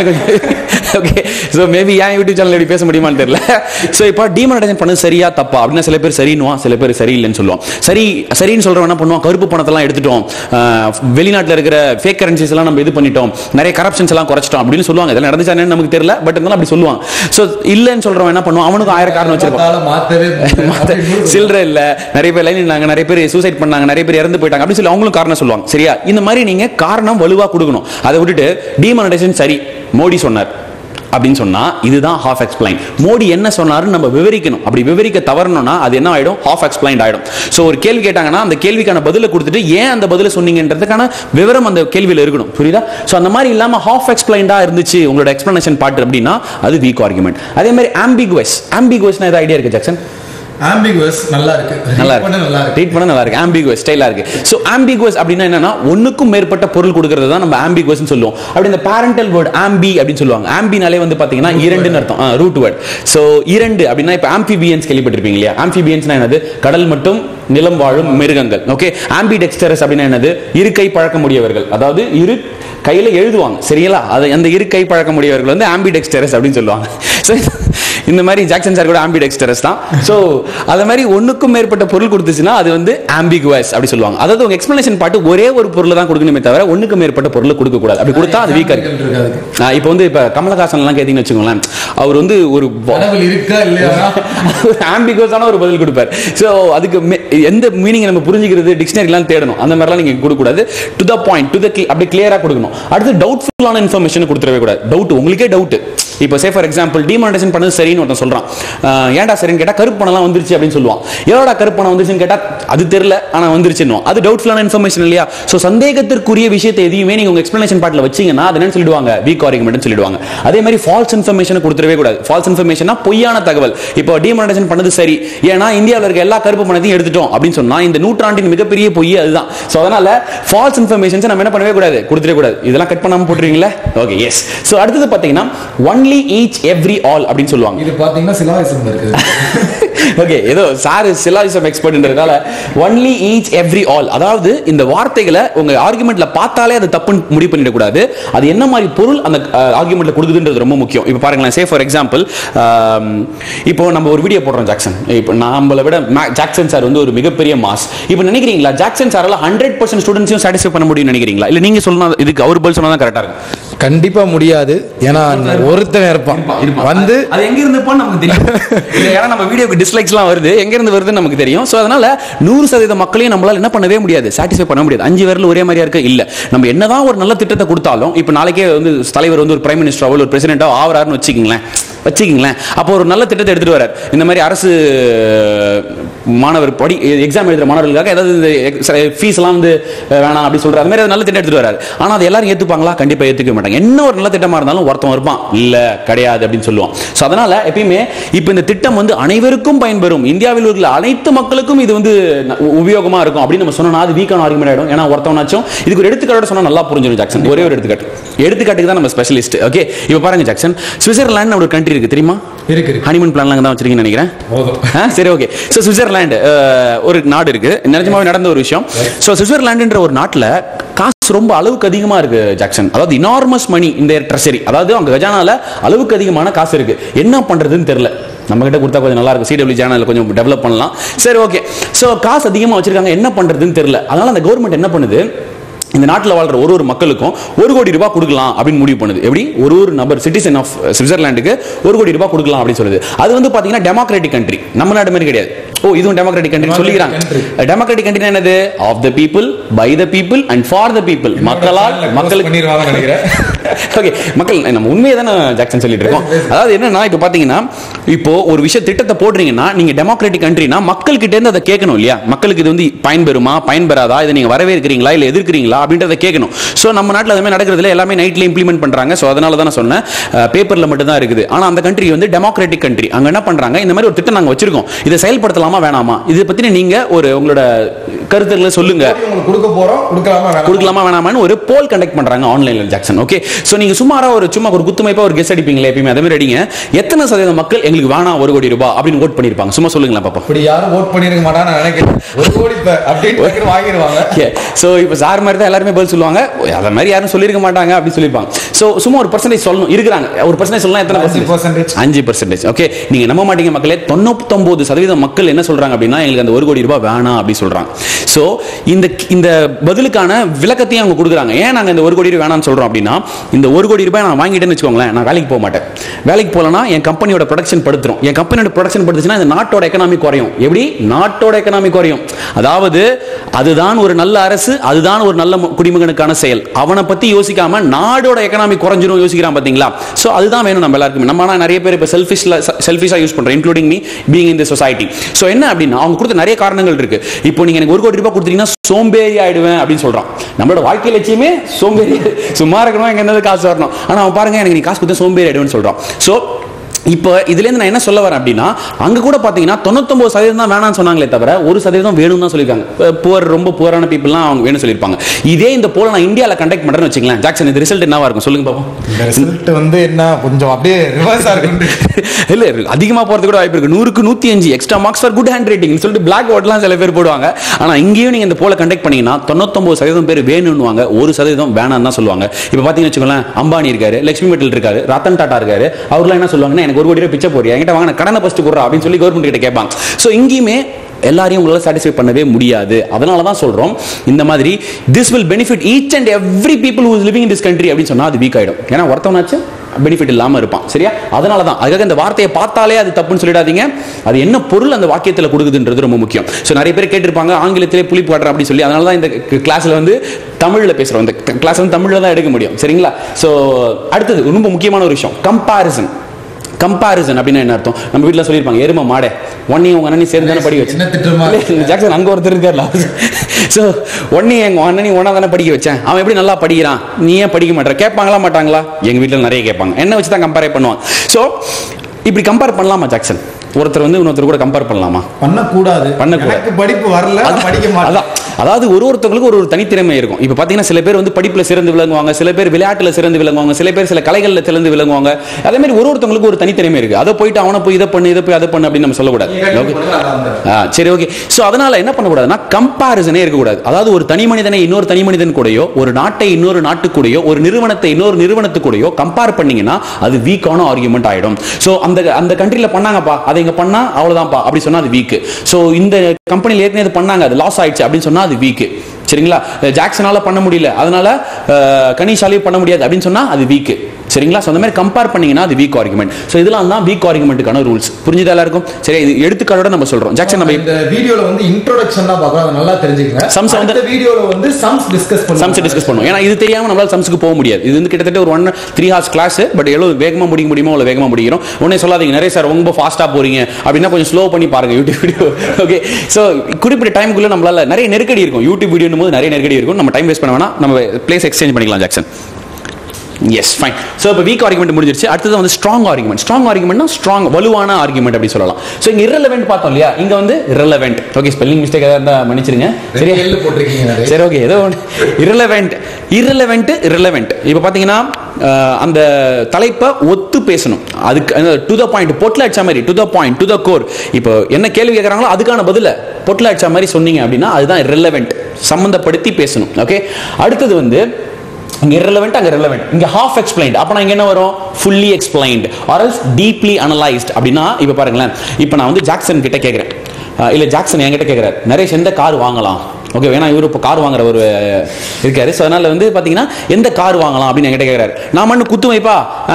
ஓகே ஸோ மேபி ஏன் யூடியூப் சேனல் இப்படி பேச முடியுமான்னு தெரியல ஸோ இப்போ டிமானடைசேஷன் பண்ணது சரியா தப்பா அப்படின்னா சில பேர் சரின்னுவான் சில பேர் சரியில்லைன்னு சொல்லுவான் சரி சரின்னு சொல்றவன் என்ன பண்ணுவான் கருப்பு பணத்தெல்லாம் எடுத்துட்டோம் ஆஹ், வெளிநாட்டுல இருக்கிற ஃபேக் கரன்சிஸ் எல்லாம் நம்ம இது பண்ணிட்டோம் நிறைய கரப்ஷன்ஸ் எல்லாம் குறைச்சிட்டோம் அப்படின்னு சொல்லுவாங்க இதெல்லாம் நடந்துச்சானு நமக்கு தெரியல பட் இருந்தாலும் அப்படி சொல்லுவாங்க ஸோ இல்லைன்னு சொல்றவன் என்ன பண்ணுவான் அவனுக்கு ஆயிரம் காரணம் வச்சிருப்பான் பார்த்தாலும் மாத்தவே மத்த சில்லறை இல்ல நிறைய பேர் லைன் நின்னாங்க நிறைய பேர் சூசைட் பண்ணாங்க நிறைய பேர் இறந்து போயிட்டாங்க அப்படி சொல்லி அவங்களும் காரணம் சொல்லுவாங்க சரியா இந்த மாதிரி நீங்க காரணம் வலுவா கொடுக்கணும் அதை விட்டுட்டு டிமானடைசேஷன் சரி மோடி சொன்னார் அப்படின்னு சொன்னா இதுதான் ஹாஃப் எக்ஸ்பிளைன் மோடி என்ன சொன்னாருன்னு நம்ம விவரிக்கணும் அப்படி விவரிக்க தவறணும்னா அது என்ன ஆயிடும் ஹாஃப் எக்ஸ்பிளைன் ஆயிடும் சோ ஒரு கேள்வி கேட்டாங்கன்னா அந்த கேள்விக்கான பதிலை கொடுத்துட்டு ஏன் அந்த பதிலை சொன்னீங்கன்றதுக்கான விவரம் அந்த கேள்வியில இருக்கணும் புரியுதா சோ அந்த மாதிரி இல்லாம ஹாஃப் எக்ஸ்பிளைன்டா இருந்துச்சு உங்களோட எக்ஸ்பிளனேஷன் பார்ட் அப்படின்னா அது வீக் ஆர்குமெண்ட் அதே மாதிரி ஆம்பிகுவஸ் ஆம்பிகுவஸ்னா ஏதாவது ஐடியா இருக்கு ஜாக்சன் ஆம்பிகுவஸ் நல்லா இருக்கு நல்லா Read பண்ண இருக்கு நல்லா இருக்கு ட்ரீட் பண்ண நல்லா இருக்கு ஆம்பிகுவஸ் ஸ்டைலா இருக்கு சோ ஆம்பிகுவஸ் அப்படின்னா என்னன்னா ஒண்ணுக்கும் மேற்பட்ட பொருள் கொடுக்கறது தான் நம்ம ஆம்பிகுவஸ் சொல்லுவோம் அப்படி இந்த பேரண்டல் வேர்ட் ஆம்பி அப்படின்னு சொல்லுவாங்க ஆம்பினாலே வந்து பாத்தீங்கன்னா இரண்டுன்னு அர்த்தம் ரூட் வேர்ட் சோ இரண்டு அப்படின்னா இப்ப ஆம்பிபியன்ஸ் கேள்விப்பட்டிருப்பீங்க இல்லையா ஆம்பிபியன்ஸ்னா என்னது கடல் மட்டும் நிலம் வாழும் மிருகங்கள் ஓகே ஆம்பி டெக்ஸ்டரஸ் அப்படின்னா என்னது இரு கை பழக்க முடியவர்கள் அதாவது இரு கையில எழுதுவாங்க சரிங்களா அது அந்த இரு கை பழக்க முடியவர்கள் வந்து ஆம்பி டெக்ஸ்டரஸ் அப்படின்னு சொல்லுவாங்க So, இந்த மாதிரி ஜாக்சன் சார் கூட ஆம்பி டெக்ஸ்டரஸ் தான் ஸோ அது மாதிரி ஒண்ணுக்கும் மேற்பட்ட பொருள் கொடுத்துச்சுன்னா அது வந்து ஆம்பிகுவஸ் அப்படி சொல்லுவாங்க அதாவது உங்க எக்ஸ்பிளனேஷன் பாட்டு ஒரே ஒரு பொருள் தான் கொடுக்கணுமே தவிர ஒண்ணுக்கு மேற்பட்ட பொருள் கொடுக்க கூடாது அப்படி கொடுத்தா அது வீக்கா இருக்கு இருக்கு அதுக்கு. ஆஹ் இப்போ வந்து இப்ப கமலஹாசன் எல்லாம் கேட்டீங்கன்னு வச்சுக்கோங்களேன் அவர் வந்து ஒரு கடவுள் இருக்கா இல்லையா ஆம்பிகோஸான ஒரு பதில் கொடுப்பார் ஸோ அதுக்கு மே- எந்த மீனிங் நம்ம புரிஞ்சுக்கிறது டிக்ஷனரிலாம் தேடணும் அந்த மாதிரிலாம் நீங்க கொடுக்கக்கூடாது to the point to the அப்படி கிளியரா கொடுக்கணும் அடுத்து டவுட்ஃபுல்லான இன்ஃபர்மேஷன் கொடுத்துடவே கூடாது டவுட் உங்களுக்கே டவுட் இப்போ சே ஃபார் எக்ஸாம்பிள் டிமானிட்டேஷன் பண்ணது சரின்னு ஒருத்தன் சொல்றான் ஆஹ் ஏன்டா சரின்னு கேட்டா கருப்பு பணம்லாம் வந்துருச்சு அப்படின்னு சொல்லுவான் எவ்வளோடா கருப்பு பணம் வந்துருச்சுன்னு கேட்டா அது தெரியல ஆனா வந்துருச்சுன்னு அது டவுட்ஃபுல்லான இன்ஃபர்மேஷன் இல்லையா ஸோ சந்தேகத்திற்குரிய விஷயத்தை எதையுமே நீங்க உங்க எக்ஸ்பிளனேஷன் பார்ட்ல வச்சீங்கன்னா அது என்னன்னு சொல்லிடுவாங்க வீக் ஆர்குமெண்ட் சொல்லிடுவாங்க அதே மாதிரி ஃபால்ஸ் இன்ஃபர்மேஷன் கொடுத்துடவே கூடாது ஃபால்ஸ் இன்ஃபர்மேஷனா பொய்யான தகவல் இப்போ டிமானிட்டேஷன் பண்ணது சரி ஏன்னா இந்தியாவில் இருக்க எல்லா கருப்பு பணத்தையும் எடுத்துட்டோம் அப்படின்னு சொன்னா இந்த நூற்றாண்டின் மிகப்பெரிய பொய் அதுதான் ஸோ அதனால ஃபால்ஸ் இன்ஃபர்மேஷன்ஸ் நம்ம என்ன பண்ணவே கூடாது கொடுத்துடவே கூடாது இதெல்லாம் கட் பண்ணாம போட்டுருவீங்களா ஓகே எஸ் ஸோ அடுத்தது பார்த்தீங்கன்னா ஒன்லி ஈச் எவ்ரி ஆல் அப்படின்னு சொல்லுவாங்க இது பாத்தீங்கன்னா சிலாவிசம் இருக்குது ஓகே ஏதோ சார் சிலாஜிசம் எக்ஸ்பர்ட்ன்றதால ஒன்லி ஈச் எவ்ரி ஆல் அதாவது இந்த வார்த்தைகளை உங்க ஆர்குமெண்ட்ல பார்த்தாலே அது தப்புன்னு முடிவு பண்ணிடக்கூடாது அது என்ன மாதிரி பொருள் அந்த ஆர்குமெண்ட்ல கொடுக்குதுன்றது ரொம்ப முக்கியம் இப்போ பாருங்களேன் சே ஃபார் எக்ஸாம்பிள் இப்போ நம்ம ஒரு வீடியோ போடுறோம் ஜாக்சன் இப்போ நம்மளை விட மா- ஜாக்சன் சார் வந்து ஒரு மிகப்பெரிய மாஸ் இப்போ நினைக்கிறீங்களா ஜாக்சன் சாரால ஹண்ட்ரட் பர்சன்ட் ஸ்டூடெண்ட்ஸையும் சாட்டிஸ்ஃபை பண்ண முடியும்னு நினைக்கிறீங்களா இல்ல நீங்க சொல்லணும் இதுக்கு அவர் பதில் சொன்னா தான் கரெக்டா இருக்கும் கண்டிப்பா முடியாது ஏன்னா ஒருத்தன் இருப்பான் வந்து அது எங்க இருந்து போன்னு நமக்கு தெரியும் இல்ல, ஏன்னா நம்ம வீடியோக்கு டிஸ்லைக்ஸ்லாம் வருது எங்க இருந்து வருதுன்னு நமக்கு தெரியும் சோ அதனால நூறு சதவீத மக்களையும் நம்மளால என்ன பண்ணவே முடியாது சாட்டிஸ்ஃபை பண்ண முடியாது அஞ்சு விரல் ஒரே மாதிரியா இருக்கு இல்ல நம்ம என்னதான் ஒரு நல்ல திட்டத்தை கொடுத்தாலும் இப்போ நாளைக்கே வந்து தலைவர் வந்து ஒரு பிரைம் மினிஸ்டரோ ஒரு பிரசிடென்ட்டோ ஆவறாருன்னு வச்சுக்கீங்களேன் வச்சுக்கிங்களேன் அப்போ ஒரு நல்ல திட்டத்தை எடுத்துட்டு வரார் இந்த மாதிரி அரசு மாணவர் படி எக்ஸாம் எழுதுற மாணவர்களுக்காக ஏதாவது இந்த ஃபீஸ் எல்லாம் வந்து அஹ், வேணாம் அப்படி சொல்றாரு அது மாதிரி ஒரு நல்ல திட்டம் எடுத்துட்டு வராரு ஆனா அது எல்லாரும் ஏத்துப்பாங்களா கண்டிப்பா ஏத்துக்க மாட்டாங்க என்ன ஒரு நல்ல திட்டமா இருந்தாலும் ஒருத்தன் இருப்பான் இல்ல கிடையாது அப்படின்னு சொல்லுவான் சோ அதனால எப்பயுமே இப்ப இந்த திட்டம் வந்து அனைவருக்கும் பயன்பெறும் இந்தியாவில் உள்ள அனைத்து மக்களுக்கும் இது வந்து ந- உபயோகமா இருக்கும் அப்படின்னு நம்ம சொன்னா அது வீக்கான ஆர்குமெண்ட் ஆயிடும் ஏன்னா ஒருத்தவனாச்சும் இதுக்கு ஒரு எடுத்துக்காட்டோட சொன்னா நல்லா புரிஞ்சிடும் ஜாக்சன் ஒரே ஒரு எடுத்துக்காட்டு எடுத்துக்காட்டுக்கு தான் நம்ம ஸ்பெஷலிஸ்ட் ஓகே இப்போ பாருங்க ஜாக்சன் சுவிட்சர்லாந்து ஒரு கண்ட்ரி இருக்கு தெரியுமா இருக்கு இருக்கு ஹனிமூன் பிளான்லாம் தான் வச்சிருக்கீங்கன்னு நினைக்கிறேன் போதும் ஆ, சரி ஓகே ஸோ சுவிட்சர்லாந்து அஹ், ஒரு நாடு இருக்கு நிஜமாவே நடந்த ஒரு விஷயம் ஸோ சுவிட்சர்லாண்டுன்ற ஒரு நாட்டில் காசு ரொம்ப அளவுக்கு அதிகமா இருக்கு ஜாக்சன் அதாவது இனார்மஸ் மணி இந்த ட்ரெஷரி அதாவது அவங்க கஜானால அளவுக்கு அதிகமான காசு இருக்கு என்ன பண்றதுன்னு தெரியல நம்ம கிட்ட கொடுத்தா கொஞ்சம் நல்லா இருக்கும் சிடபிள்யூ சேனல் கொஞ்சம் டெவலப் பண்ணலாம் சரி ஓகே ஸோ காசு அதிகமாக வச்சிருக்காங்க என்ன பண்றதுன்னு தெரியல அதனால அந்த கவர்மெண்ட் என்ன பண்ணுது இந்த நாட்டில் வாழ்ற ஒரு ஒரு மக்களுக்கும் ஒரு கோடி ரூபாய் கொடுக்கலாம் அப்படின்னு முடிவு பண்ணுது எப்படி ஒரு ஒரு நபர் சிட்டிசன் ஆஃப் சுவிட்சர்லாண்டுக்கு ஒரு கோடி ரூபாய் கொடுக்கலாம் அப்படின்னு சொல்லுது அது வந்து பாத்தீங்கன்னா டெமோக்ராட்டிக் கண்ட்ரி நம்ம நாடு மாதிரி கிடையாது ஓ இதுவும் டெமோக்ராட்டிக் கண்ட்ரி சொல்லிக்கிறாங்க டெமோக்ராட்டிக் கண்ட்ரி என்னது of the people by the people and for the people மக்களால் மக்களுக்கு பண்ணிடுவாங்கன்னு நினைக்கிறேன் ஓகே மக்கள் நம்ம உண்மையை தானே ஜாக்சன் சொல்லிட்டு இருக்கோம் அதாவது என்னன்னா இப்போ பாத்தீங்கன்னா இப்போ ஒரு விஷய திட்டத்தை போடுறீங்கன்னா நீங்க டெமோக்ராட்டிக் கண்ட்ரினா மக்கள் கிட்ட இருந்து அதை கேட்கணும் இல்லையா மக்களுக்கு இது வந்து பயன்பெறுமா பயன்பெறாதா இதை நீங்க வரவேற்கிறீங்களா இல்ல எதிர்க்கிறீங்களா அப்படின்றத கேட்கணும் ஸோ நம்ம நாட்டில் அதுமாதிரி நடக்கிறதுல எல்லாமே நைட்ல இம்ப்ளிமெண்ட் பண்றாங்க ஸோ அதனால தான் நான் சொன்னேன் பேப்பர்ல மட்டும் தான் இருக்குது ஆனா அந்த கண்ட்ரி வந்து டெமோக்ராட்டிக் கண்ட்ரி அங்க என்ன பண்றாங்க இந்த மாதிரி ஒரு திட்டம் நாங்க வச்சிருக்கோம் இதை செயல்படுத்தலாமா வேணாமா இதை பத்தி நீங்க ஒரு உங்களோட கருத்துக்களை சொல்லுங்க உங்களுக்கு கொடுக்க போறோம் கொடுக்கலாமா வேணாமா? கொடுக்கலாமா வேணாமான்னு ஒரு போல் கண்டக்ட் பண்றாங்க ஆன்லைன்ல ஜாக்சன் ஓகே சோ நீங்க சுமாரா ஒரு சும்மா ஒரு குத்துமைப்பா ஒரு கெஸ் அடிப்பீங்களே எப்பயுமே அதே மாதிரி அடிங்க எத்தனை சதவீதம் மக்கள் எங்களுக்கு வேணாம் ஒரு கோடி ரூபாய் அப்படின்னு ஓட் பண்ணிருப்பாங்க சும்மா சொல்லுங்களேன் பாப்பா அப்படி யாரும் ஓட் பண்ணிருக்க மாட்டான்னு நான் நினைக்கிறேன் ஒரு கோடி இப்ப அப்படின்னு டக்குனு வாங்கிடுவாங்க ஸோ இப்போ சார் மாதிரி தான் எல்லாருமே பதில் சொல்லுவாங்க அதை மாதிரி யாரும் சொல்லியிருக்க மாட்டாங்க அப்படின்னு சொல்லியிருப்பாங்க ஸோ சும்மா ஒரு பர்சன்டேஜ் சொல்லணும் இருக்கிறாங்க ஒரு பர்சன்டேஜ் சொல்லலாம் எத்தனை அஞ்சு பர்சன்டேஜ் percentage. அஞ்சு பர்சன்டேஜ் ஓகே நீங்க நம்ப மாட்டீங்க மக்களே தொண்ணூத்தொன்பது சதவீதம் மக்கள் என்ன சொல்றாங்க அப்படின்னா எங்களுக்கு அந்த ஒரு கோடி ரூபாய் வேணாம் அப்படி சொல்றாங்க ஸோ இந்த இந்த பதிலுக்கான விளக்கத்தையும் அவங்க கொடுக்குறாங்க ஏன் நாங்க இந்த ஒரு கோடி ரூபாய் வேணாம்னு சொல்றோம் அப்படின்னா இந்த ஒரு கோடி ரூபாய் நான் வாங்கிட்டேன்னு வச்சுக்கோங்களேன் நான் வேலைக்கு போக மாட்டேன் வேலைக்கு போகலன்னா என் கம்பெனியோட ப்ரொடக்ஷன் படுத்துரும் என் கம்பெனியோட ப்ரொடக்ஷன் படுத்துச்சுன்னா இந்த நாட்டோட எக்கனாமி குறையும் எப்படி நாட்டோட எக்கனாமி குறையும் அதாவது அதுதான் ஒரு நல்ல அரசு அதுதான் ஒரு நல்ல ம- குடிமகனுக்கான செயல் அவனை பத்தி யோசிக்காம நாடோட எக்கனாமி குறைஞ்சிரும் யோசிக்கிறான் பாத்தீங்களா சோ அதுதான் வேணும் நம்ம எல்லாருக்குமே நம்ம ஆனா நிறைய பேர் இப்ப செல்ஃபிஷ்ல செல்ஃபிஷா யூஸ் பண்றோம் including me being in the society so என்ன அப்படின்னா அவங்க கொடுத்த நிறைய காரணங்கள் இருக்கு இப்போ நீங்க எனக்கு ஒரு கோடி ரூபாய் கொடுத்தீங்கன்னா சோம்பேறி ஆயிடுவேன் அப்படின்னு சொல்றான் நம்மளோட வாழ்க்கை லட்சியமே சோம்பேறி சும்மா இருக்கணும் எங்க என்னது காசு வரணும் ஆனா அவன் பாருங்க எனக்கு நீ காசு கொடுத்தா சோம்பேறி ஆயிடுவேன்னு சொல்றான் சோ இப்போ இதுலேருந்து நான் என்ன சொல்ல வரேன் அப்படின்னா அங்க கூட பாத்தீங்கன்னா தொண்ணூத்தொன்பது சதவீதம் தான் வேணாம்னு சொன்னாங்களே தவிர ஒரு சதவீதம் வேணும் தான் சொல்லியிருக்காங்க புவர் ரொம்ப புவரான பீப்புள்லாம் அவங்க வேணும் சொல்லியிருப்பாங்க இதே இந்த போல நான் இந்தியாவில் கண்டக்ட் பண்றேன்னு வச்சுங்களேன் ஜாக்சன் இது ரிசல்ட் என்னவா இருக்கும் சொல்லுங்க பாப்போம் இந்த ரிசல்ட் வந்து என்ன கொஞ்சம் அப்படியே ரிவர்ஸா இருக்கு இல்ல அதிகமா போறது கூட வாய்ப்பு இருக்கு நூறுக்கு நூத்தி அஞ்சு extra marks for good handwriting சொல்லிட்டு பிளாக் போர்ட்லாம் சில பேர் போடுவாங்க ஆனா இங்கேயும் நீங்க இந்த போல கண்டக்ட் பண்ணீங்கன்னா தொண்ணூத்தொன்பது சதவீதம் பேர் வேணும்னுவாங்க ஒரு சதவீதம் வேணாம்னு தான் சொல்லுவாங்க இப்போ பாத்தீங்கன்னு வச்சுக்கோங்களேன் அம்பானி இருக்காரு லட்சுமி மெட்டல் இருக்காரு ரத்தன் டாடா இருக்காரு அவர்லாம் என்ன சொல்லுவாங்கன்னா எனக்கு ஒரு கோடி ரூபாய் பிச்சை போறியா என்கிட்ட வாங்க நான் கடனை ஃபர்ஸ்ட் கொடுறா அப்படின்னு சொல்லி கவர்மெண்ட் கிட்ட கேட்பாங்க ஸோ இங்கேயுமே எல்லாரையும் உங்களால சாட்டிஸ்ஃபை பண்ணவே முடியாது அதனால தான் சொல்றோம் இந்த மாதிரி this will benefit each and every people who is living in this country அப்படின்னு சொன்னா அது வீக் ஆயிடும் ஏன்னா ஒருத்தவனாச்சும் பெனிஃபிட் இல்லாம இருப்பான் சரியா அதனால தான் அதுக்காக இந்த வார்த்தையை பார்த்தாலே அது தப்புன்னு சொல்லிடாதீங்க அது என்ன பொருள் அந்த வாக்கியத்தில் கொடுக்குதுன்றது ரொம்ப முக்கியம் ஸோ நிறைய பேர் கேட்டிருப்பாங்க ஆங்கிலத்திலே புளிப்பு காட்டுறேன் அப்படின்னு சொல்லி அதனால தான் இந்த கிளாஸ்ல வந்து தமிழ்ல பேசுறோம் இந்த கிளாஸ் வந்து தமிழ்ல தான் எடுக்க முடியும் சரிங்களா ஸோ அடுத்தது ரொம்ப முக்கியமான ஒரு விஷயம் கம்பாரிசன் கம்பாரிசன் அப்படின்னா என்ன அர்த்தம் நம்ம வீட்ல சொல்லியிருப்பாங்க எரும மாடே ஒன்னையும் உங்க அண்ணனையும் சேர்ந்து தானே படிக்க வச்சு என்ன திட்டமா இல்ல, ஜாக்சன் அங்க ஒருத்தர் இருக்கார்ல ஸோ ஒன்னே எங்க அண்ணனி ஒன்னா தானே படிக்க வச்சேன் அவன் எப்படி நல்லா படிக்கிறான் நீ ஏன் படிக்க மாட்டேற கேட்பாங்களா மாட்டாங்களா எங்க வீட்டில் நிறைய கேட்பாங்க என்ன வச்சு தான் கம்பேர் பண்ணுவாங்க ஸோ இப்படி கம்பேர் பண்ணலாமா ஜாக்சன் ஒருத்தர் வந்து இன்னொருத்தர் கூட கம்பேர் பண்ணலாமா பண்ணக்கூடாது பண்ணக்கூடாது. எனக்கு படிப்பு வரல நான் படிக்க மாட்டேன் அதான் அதாவது ஒரு ஒருத்தவங்களுக்கு ஒரு ஒரு தனித்திறமை இருக்கும் இப்போ பார்த்தீங்கன்னா சில பேர் வந்து படிப்புல சிறந்து விளங்குவாங்க சில பேர் விளையாட்டுல சிறந்து விளங்குவாங்க சில பேர் சில கலைகள்ல சிறந்து விளங்குவாங்க அதே மாதிரி ஒரு ஒருத்தவங்களுக்கு ஒரு தனித்திறமை இருக்கு அதை போயிட்டு அவனை போய் இதை பண்ணு இதை போய் அதை பண்ணு அப்படின்னு நம்ம சொல்லக்கூடாது Okay? ஆ, சரி ஓகே சோ அதனால என்ன பண்ணக்கூடாதுன்னா கம்பாரிசனே இருக்கக்கூடாது அதாவது ஒரு தனி மனிதனை இன்னொரு தனி மனிதன் கூடயோ ஒரு நாட்டை இன்னொரு நாட்டு கூடயோ ஒரு நிறுவனத்தை இன்னொரு நிறுவனத்து கூடயோ கம்பேர் பண்ணீங்கன்னா அது வீக்கான ஆர்குமெண்ட் ஆயிடும் சோ அந்த அந்த கண்ட்ரில பண்ணாங்கப்பா அதை இங்க பண்ணா அவ்வளவுதான்ப்பா அப்படி சொன்னா அது வீக் சோ இந்த கம்பெனில ஏற்கனவே இது பண்ணாங்க அது லாஸ் ஆயிடுச்சு அப்படின்னு சொன்னா அது வீக் சரிங்களா ஜாக்சனால பண்ண முடியல அதனால அஹ், கனிஷாலையும் பண்ண முடியாது அப்படின்னு சொன்னா அது வீக் சரிங்களா ஸோ அந்த மாதிரி கம்பேர் பண்ணீங்கன்னா அது வீக் ஆர்குமெண்ட் ஸோ இதெல்லாம் தான் வீக் ஆர்குமெண்ட்டுக்கான ரூல்ஸ் புரிஞ்சுதா எல்லாருக்கும் சரி இது எடுத்துக்காட்டோட நம்ம சொல்றோம் ஜாக்சன் நம்ம இந்த வீடியோல வந்து இன்ட்ரோடக்ஷன் தான் பார்க்கறோம் அதை நல்லா தெரிஞ்சுக்கங்க Sums வந்து- அடுத்த வீடியோல வந்து சம்ஸ் டிஸ்கஸ் பண்ணுவோம் சம்ஸ் டிஸ்கஸ் பண்ணுவோம் ஏன்னா இது தெரியாம நம்மளால சம்ஸுக்கு போக முடியாது இது வந்து கிட்டத்தட்ட ஒரு one three hours class but எவ்வளவு வேகமா முடிக்க முடியுமோ அவ்வளவு வேகமா முடிக்கிறோம் உடனே சொல்லாதீங்க நிறைய சார் ரொம்ப ஃபாஸ்டா போறீங்க அப்படின்னா கொஞ்சம் ஸ்லோ பண்ணி பாருங்க யூடியூப் வீடியோ ஓகே ஸோ குறிப்பிட்ட டைமுக்குள்ள நம்மளால நிறைய நெருக்கடி இருக்கும் யூடியூப் வீடியோனும் போது நிறைய நெருக்கடி இருக்கும் நம்ம டைம் வேஸ்ட் பண்ண வேணாம் நம்ம பிளேஸ் எக்ஸ்சேஞ்ச் பண்ணிக்கலாம் ஜாக்சன் எஸ் ஃபைன் ஸோ இப்போ வீக் ஆர்குமெண்ட் முடிஞ்சிருச்சு அடுத்தது வந்து ஸ்ட்ராங் ஆர்குமெண்ட் ஸ்ட்ராங் ஆர்குமெண்ட்னா ஸ்ட்ராங் வலுவான ஆர்குமெண்ட் அப்படி சொல்லலாம் ஸோ இங்க irrelevant பார்த்தோம் இல்லையா இங்க வந்து irrelevant ஓகே ஸ்பெல்லிங் மிஸ்டேக் ஏதாவது இருந்தா மன்னிச்சிருங்க சரியா எள்ளு போட்டிருக்கீங்க நிறைய. சரி ஓகே ஏதோ ஒன்று irrelevant irrelevant irrelevant இப்போ பார்த்தீங்கன்னா அஹ், அந்த தலைப்பை ஒத்து பேசணும் அதுக்கு டு த பாயிண்ட் பொட்டில் அடிச்ச மாதிரி to the point to the core இப்போ என்ன கேள்வி கேட்குறாங்களோ அதுக்கான பதில பொட்டில் அடிச்ச மாதிரி சொன்னீங்க அப்படின்னா அதுதான் irrelevant சம்மந்தப்படுத்தி பேசணும் ஓகே அடுத்தது வந்து இங்க irrelevant அங்க relevant இங்க half explained அப்ப நான் இங்க என்ன வரும் fully explained or else deeply analyzed அப்படின்னா இப்ப பாருங்களேன் இப்ப நான் வந்து ஜாக்சன் கிட்ட கேக்குறேன் அஹ் இல்ல ஜாக்சன் என்கிட்ட கேக்குறாரு நரேஷ் எந்த கார் வாங்கலாம் ஓகே வேணா இவரு இப்போ கார் வாங்குற ஒரு இருக்காரு ஸோ அதனால வந்து பாத்தீங்கன்னா எந்த கார் வாங்கலாம் அப்படின்னு என்கிட்ட கேக்குறாரு நான் மண்ணு குத்து வைப்பா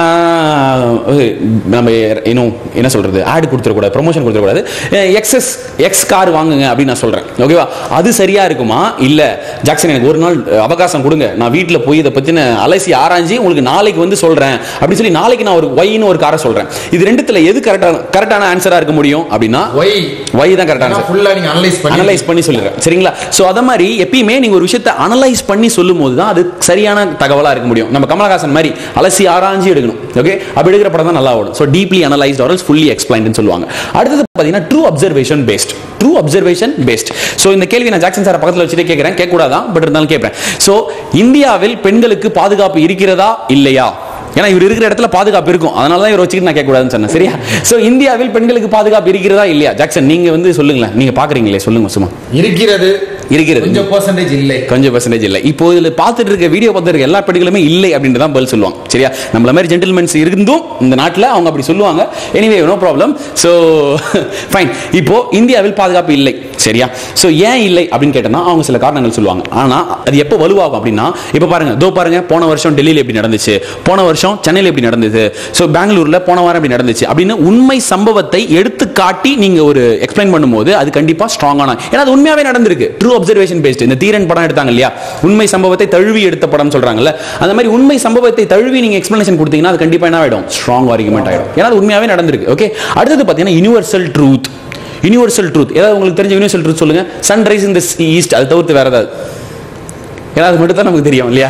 நம்ம இன்னும் என்ன சொல்றது ஆட் கொடுத்துடக்கூடாது ப்ரொமோஷன் கொடுத்துடக்கூடாது எக்ஸஸ் எக்ஸ் கார் வாங்குங்க அப்படின்னு நான் சொல்றேன் ஓகேவா அது சரியா இருக்குமா இல்ல ஜாக்சன் எனக்கு ஒரு நாள் அவகாசம் கொடுங்க நான் வீட்ல போய் இதை பத்தின அலசி ஆராய்ஞ்சி உங்களுக்கு நாளைக்கு வந்து சொல்றேன் அப்படின்னு சொல்லி நாளைக்கு நான் ஒரு ஒய்னு ஒரு காரை சொல்றேன் இது ரெண்டுத்துல எது கரெக்டான கரெக்டான ஆன்சரா இருக்க முடியும் அப்படின்னா ஒய் ஒய் தான் கரெக்டான ஆன்சர் ஃபுல்லா நீங்க அனலைஸ் பண்ணி அனலைஸ் பண்ணி சொல்லிடுறேன் சரிங்களா சோ அத மாதிரி எப்பயுமே நீங்க ஒரு விஷயத்தை அனலைஸ் பண்ணி சொல்லும் போது தான் அது சரியான தகவலா இருக்க முடியும் நம்ம கமலஹாசன் மாதிரி அலசி ஆராய்ஞ்சு எடுக்கணும் ஓகே அப்படி எடுக்கிற படம் தான் நல்லா ஓடும் so deeply analysed or fully explain சொல்லுவாங்க அடுத்தது பாத்தீங்கன்னா true observation based true observation based so இந்த கேள்வி நான் ஜாக்சன் சார் பக்கத்தில் வச்சுட்டு கேட்கிறேன் கேட்கக்கூடாதான் பட் இருந்தாலும் கேட்பேன் ஸோ இந்தியாவில் பெண்களுக்கு பாதுகாப்பு இருக்கிறதா இல்லையா ஏன்னா இவர் இருக்கிற இடத்துல பாதுகாப்பு இருக்கும் அதனால தான் இவர் வச்சுக்கிட்டு நான் கேட்கக்கூடாதுன்னு சொன்னேன் சரியா ஸோ இந்தியாவில் பெண்களுக்கு பாதுகாப்பு இருக்கிறதா இல்லையா ஜாக்சன் நீங்க வந்து சொல்லுங்களேன் நீங்க பாக்குறீங்களே சொல்லுங்க சும்மா இருக்கிறது இருக்கிறது கொஞ்சம் பர்சன்டேஜ் இல்லை கொஞ்சம் பர்சன்டேஜ் இல்லை இப்போ இதுல பார்த்துட்டு இருக்க வீடியோ பார்த்துட்டு இருக்க எல்லா பெண்களுமே இல்லை அப்படின்னு தான் பதில் சொல்லுவாங்க சரியா நம்மள மாதிரி ஜென்டில்மென்ஸ் இருந்தும் இந்த நாட்டில் அவங்க அப்படி சொல்லுவாங்க anyway no problem so fine இப்போ இந்தியாவில் பாதுகாப்பு இல்லை சரியா ஸோ ஏன் இல்லை அப்படின்னு கேட்டோம்னா அவங்க சில காரணங்கள் சொல்லுவாங்க ஆனா அது எப்போ வலுவாகும் அப்படின்னா இப்போ பாருங்க தோ பாருங்க போன வருஷம் டெல்லியில் எப்படி நடந்துச்சு போன வருஷம் சென்னையில் எப்படி நடந்தது ஸோ பெங்களூர்ல போன வாரம் எப்படி நடந்துச்சு அப்படின்னு உண்மை சம்பவத்தை எடுத்து காட்டி நீங்க ஒரு எக்ஸ்பிளைன் பண்ணும்போது அது கண்டிப்பா ஸ்ட்ராங்கான ஏன்னா அது உண்மையாவே நடந்திருக்கு ட்ரூ அப்சர்வேஷன் பேஸ்ட் இந்த தீரன் படம் எடுத்தாங்க இல்லையா உண்மை சம்பவத்தை தழுவி எடுத்த படம் சொல்றாங்கல்ல அந்த மாதிரி உண்மை சம்பவத்தை தழுவி நீங்க எக்ஸ்பிளனேஷன் கொடுத்தீங்கன்னா அது கண்டிப்பா என்ன ஆயிடும் ஸ்ட்ராங் ஆர்குமெண்ட் ஆயிடும் ஏன்னா அது உண்மையாவே நடந்திருக்கு ஓகே அடுத்தது பாத்தீங்கன்னா யூனிவர்சல் ட்ரூத் யூனிவர்சல் ட்ரூத் ஏதாவது உங்களுக்கு தெரிஞ்ச யூனிவர்சல் ட்ரூத் சொல்லுங்க சன்ரைஸ் இன் த ஈஸ்ட் அது தவிர்த்து வேற ஏதாவது ஏன்னா அது மட்டும் தான் நமக்கு தெரியும் இல்லையா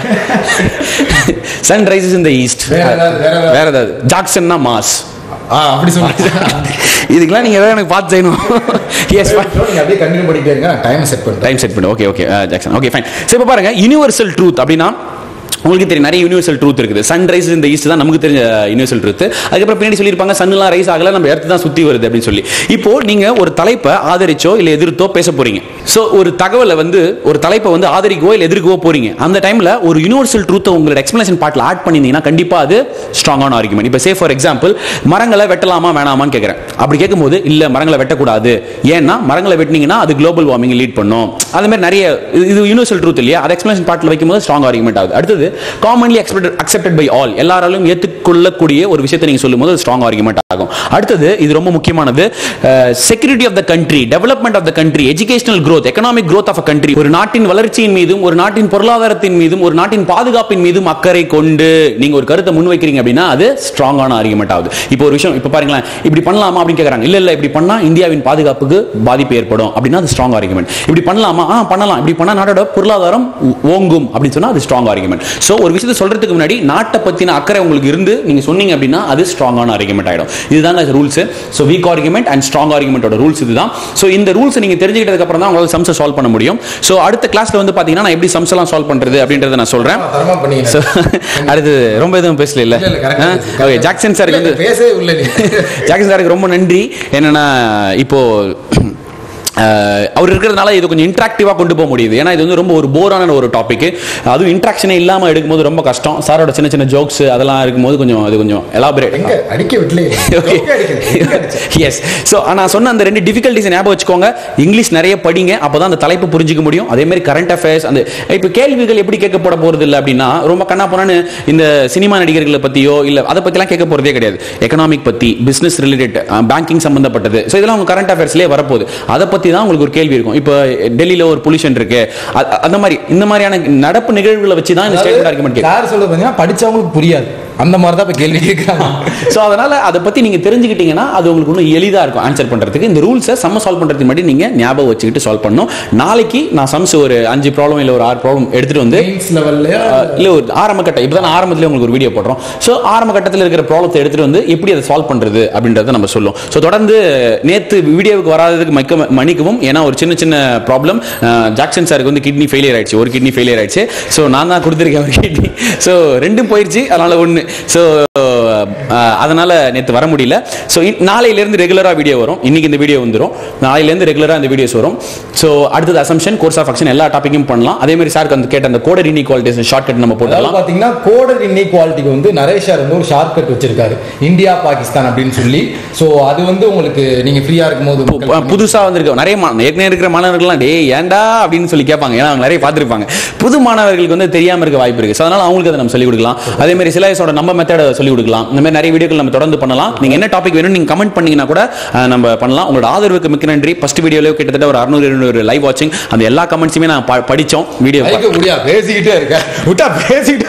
சன்ரைசஸ் இன் த ஈஸ்ட் வேற ஏதாவது, வேற ஏதாவது. வேற ஏதாவது ஜாக்சன்னா மாஸ் ஆ அப்படி சொல்லுங்க இதுக்கெல்லாம் நீங்க ஏதாவது எனக்கு பார்த்து செய்யணும் எஸ் நீங்க அப்படியே கண்டினியூ பண்ணிட்டே இருங்க நான் டைம் செட் பண்றேன் டைம் செட் பண்ணு okay okay Jackson okay fine சரி இப்போ பாருங்க யூனிவர்சல் ட்ரூத் அப்படின்னா உங்களுக்கு தெரியும் நிறைய யூனிவர்சல் ட்ரூத் இருக்குது சன் ரைஸ் இந்த ஈஸ்ட் தான் நமக்கு தெரிஞ்ச யூனிவர்சல் ட்ரூத் அதுக்கப்புறம் பின்னாடி சொல்லியிருப்பாங்க சன்லாம் ரைஸ் ஆகல நம்ம எர்த்து தான் சுத்தி வருது அப்படின்னு சொல்லி இப்போ நீங்க ஒரு தலைப்பை ஆதரிச்சோ இல்ல எதிர்த்தோ பேச போறீங்க ஸோ ஒரு தகவலை வந்து ஒரு தலைப்பை வந்து ஆதரிக்கவோ இல்ல எதிர்க்கவோ போறீங்க அந்த டைம்ல ஒரு யூனிவர்சல் ட்ரூத்தை உங்களோட எக்ஸ்பிளேஷன் பார்ட்ல ஆட் பண்ணியிருந்தீங்கன்னா கண்டிப்பா அது ஸ்ட்ராங்கான ஆர்குமெண்ட் இப்போ சே ஃபார் எக்ஸாம்பிள் மரங்களை வெட்டலாமா வேணாமான்னு கேட்குறேன் அப்படி கேட்கும்போது இல்ல மரங்களை வெட்டக்கூடாது ஏன்னா மரங்களை வெட்டினீங்கன்னா அது குளோபல் வார்மிங் லீட் பண்ணும் அது மாதிரி நிறைய இது- இது யூனிவர்சல் ட்ரூத் இல்லையா அது எக்ஸ்பிளேஷன் பார்ட்ல வைக்கும்போது ஸ்ட்ராங் ஆர்குமெண்ட் ஆகுது அடுத்தது commonly expected accepted by all எல்லாராலும் ஏற்றுக்கொள்ளக்கூடிய ஒரு விஷயத்தை நீங்க சொல்லும்போது அது ஸ்ட்ராங் ஆர்குமெண்ட் ஆகும் அடுத்தது இது ரொம்ப முக்கியமானது security of the country development of the country educational growth economic growth of a country ஒரு நாட்டின் வளர்ச்சியின் மீதும் ஒரு நாட்டின் பொருளாதாரத்தின் மீதும் ஒரு நாட்டின் பாதுகாப்பின் மீதும் அக்கறை கொண்டு நீங்க ஒரு கருத்தை முன்வைக்கிறீங்க அப்படின்னா அது ஸ்ட்ராங்கான ஆர்குமெண்ட் ஆகுது இப்போ ஒரு விஷயம் இப்போ பாருங்களேன் இப்படி பண்ணலாமா அப்படின்னு கேட்கறாங்க இல்ல இல்ல இப்படி பண்ணா இந்தியாவின் பாதுகாப்புக்கு பாதிப்பு ஏற்படும் அப்படின்னா அது ஸ்ட்ராங் ஆர்குமெண்ட் இப்படி பண்ணலாமா ஆ பண்ணலாம் இப்படி பண்ணா நாட்டோட பொருளாதாரம் ஓ- ஓங்கும் அப்படின்னு சொன்னா அது ஸ்ட்ராங் ஆர்குமெண்ட் சோ ஒரு விஷயத்தை சொல்றதுக்கு முன்னாடி நாட்டை பத்தின அக்கறை உங்களுக்கு இருந்து நீங்க சொன்னீங்க அப்படின்னா அது ஸ்ட்ராங்கான ஆர்குமெண்ட் ஆயிடும் இதுதாங்க rules so weak argument and strong ஆர்குமெண்டோட ரூல்ஸ் இதுதான் ஸோ இந்த ரூல்ஸ் நீங்க தெரிஞ்சுக்கிட்டதுக்கு அப்புறம் தான் உங்களால சம்ஸை சால்வ் பண்ண முடியும் ஸோ அடுத்த கிளாஸ்ல வந்து பாத்தீங்கன்னா நான் எப்படி சம்ஸ் எல்லாம் சால்வ் பண்றது அப்படின்றத நான் சொல்றேன் தரமா பண்ணீங்க So, அடுத்து ரொம்ப எதுவும் பேசல இல்ல இல்ல, இல்ல, correct ஆ இருக்கு. ஓகே ஜாக்சன் சாருக்கு இல்ல, வந்து பேசவே இல்லை நீ ஜாக்சன் சாருக்கு ரொம்ப நன்றி என்னன்னா இப்போ அஹ், அவர் இருக்கிறதுனால இது கொஞ்சம் இன்ட்ராக்டிவா கொண்டு போக முடியுது ஏன்னா இது வந்து ரொம்ப ஒரு போரான ஒரு டாபிக் அதுவும் இன்ட்ராக்ஷனே இல்லாம எடுக்கும்போது ரொம்ப கஷ்டம் சாரோட சின்ன சின்ன ஜோக்ஸ் அதெல்லாம் இருக்கும்போது கொஞ்சம் அது கொஞ்சம் எலாபரேட் எங்க அடிக்க விட்டலே எஸ் ஸோ நான் சொன்ன அந்த ரெண்டு டிஃபிகல்ட்டிஸ் ஞாபகம் வச்சுக்கோங்க இங்கிலீஷ் நிறைய படிங்க அப்பதான் அந்த தலைப்பு புரிஞ்சுக்க முடியும் அதே மாதிரி கரண்ட் அஃபேர்ஸ் அந்த இப்போ கேள்விகள் எப்படி கேட்கப்பட போறது இல்லை அப்படின்னா ரொம்ப கண்ணா போனான்னு இந்த சினிமா நடிகர்களை பத்தியோ இல்ல அதை பத்திலாம் கேட்க போறதே கிடையாது எக்கனாமிக் பத்தி பிசினஸ் ரிலேட்டட் பேங்கிங் சம்பந்தப்பட்டது ஸோ இதெல்லாம் உங்க கரண்ட் அஃபேர்ஸ்லேயே வரப்போகுது அதை பத்தி தான் உங்களுக்கு ஒரு கேள்வி இருக்கும் இப்போ டெல்லியில ஒரு பொல்யூஷன் இருக்கு அ- அந்த மாதிரி இந்த மாதிரியான நடப்பு நிகழ்வுகளை வச்சு தான் இந்த ஸ்டேட்மெண்ட் ஆர்குமெண்ட் யார் சொல்றது பாத்தீங்கன்னா படிச்சவங்களுக்கு புரியாது அந்த மாதிரி தான் இப்போ கேள்வி கேட்குறாங்க ஸோ அதனால அதை பத்தி நீங்க தெரிஞ்சுக்கிட்டீங்கன்னா அது உங்களுக்கு இன்னும் எளிதா இருக்கும் ஆன்சர் பண்றதுக்கு இந்த ரூல்ஸை சம்ம சால்வ் பண்றதுக்கு மட்டும் நீங்க ஞாபகம் வச்சுக்கிட்டு சால்வ் பண்ணணும் நாளைக்கு நான் சம்ஸ் ஒரு அஞ்சு ப்ராப்ளம் இல்ல ஒரு ஆறு ப்ராப்ளம் எடுத்துட்டு வந்து மெயின்ஸ் லெவல்லையா அஹ், இல்ல ஒரு ஆரம்ப கட்டம் இப்பதான் ஆரம்பத்துல உங்களுக்கு ஒரு வீடியோ போடுறோம் ஸோ ஆரம்ப கட்டத்தில் இருக்கிற ப்ராப்ளத்தை எடுத்துட்டு வந்து எப்படி அதை சால்வ் பண்றது அப்படின்றத நம்ம சொல்லுவோம் ஸோ தொடர்ந்து நேத்து வீடியோவுக்கு வராததுக்கு மிக்க மன்னிக்கவும் ஏன்னா ஒரு சின்ன சின்ன ப்ராப்ளம் ஜாக்சன் சாருக்கு வந்து கிட்னி ஃபெயிலியர் ஆயிடுச்சு ஒரு கிட்னி ஃபெயிலியர் ஆயிடுச்சு ஸோ நான் தான் கொடுத்துருக்கேன் ஒரு கிட்னி ஸோ ரெண்டும் போயிடுச்சு அதனால ஒன்று ஸோ அதனால நேற்று வர முடியல ஸோ நாளையிலேருந்து ரெகுலராக வீடியோ வரும் இன்னைக்கு இந்த வீடியோ வந்துடும் நாளையிலேருந்து ரெகுலராக இந்த வீடியோஸ் வரும் ஸோ அடுத்தது அசம்ஷன் கோர்ஸ் ஆஃப் ஆக்ஷன் எல்லா டாப்பிக்கும் பண்ணலாம் அதே மாதிரி சாருக்கு வந்து கேட்ட அந்த கோடர் இன்இக்வாலிட்டிஸ் ஷார்ட் கட் நம்ம அதாவது போடலாம் பாத்தீங்கன்னா கோடர் இன்இக்வாலிட்டிக்கு வந்து நரேஷார் வந்து ஒரு ஷார்ட் கட் வச்சிருக்காரு இந்தியா பாகிஸ்தான் அப்படின்னு சொல்லி ஸோ அது வந்து உங்களுக்கு நீங்க ஃப்ரீயா இருக்கும்போது பு- பு- புதுசா வந்திருக்க நிறைய மா- ஏற்கனவே இருக்கிற மாணவர்கள்லாம் டே ஏன்டா அப்படின்னு சொல்லி கேட்பாங்க ஏன்னா அவங்க நிறைய பார்த்துருப்பாங்க புது மாணவர்களுக்கு வந்து தெரியாம இருக்க வாய்ப்பு இருக்கு So, அதனால அவங்களுக்கு அதை நம்ம சொல்லிக் கொடுக்கலாம் அதே மாதிரி சிலைஸோட நம்ம மெத்தட சொல்லிக் கொடுக்கலாம் இந்த மாதிரி நிறைய வீடியோக்கள் நம்ம தொடர்ந்து பண்ணலாம் நீங்க என்ன டாபிக் வேணும் நீங்க கமெண்ட் பண்ணீங்கன்னா கூட அஹ், நம்ம பண்ணலாம் உங்களோட ஆதரவுக்கு மிக்க நன்றி ஃபர்ஸ்ட் வீடியோல கிட்டத்தட்ட ஒரு அறுநூறு இருநூறு லைவ் வாட்சிங் அந்த எல்லா கமெண்ட்ஸுமே நான் ப- படிச்சோம் வீடியோ வைக்க முடியா பேசிக்கிட்டே இருக்க விட்டா பேசிக்கிட்டே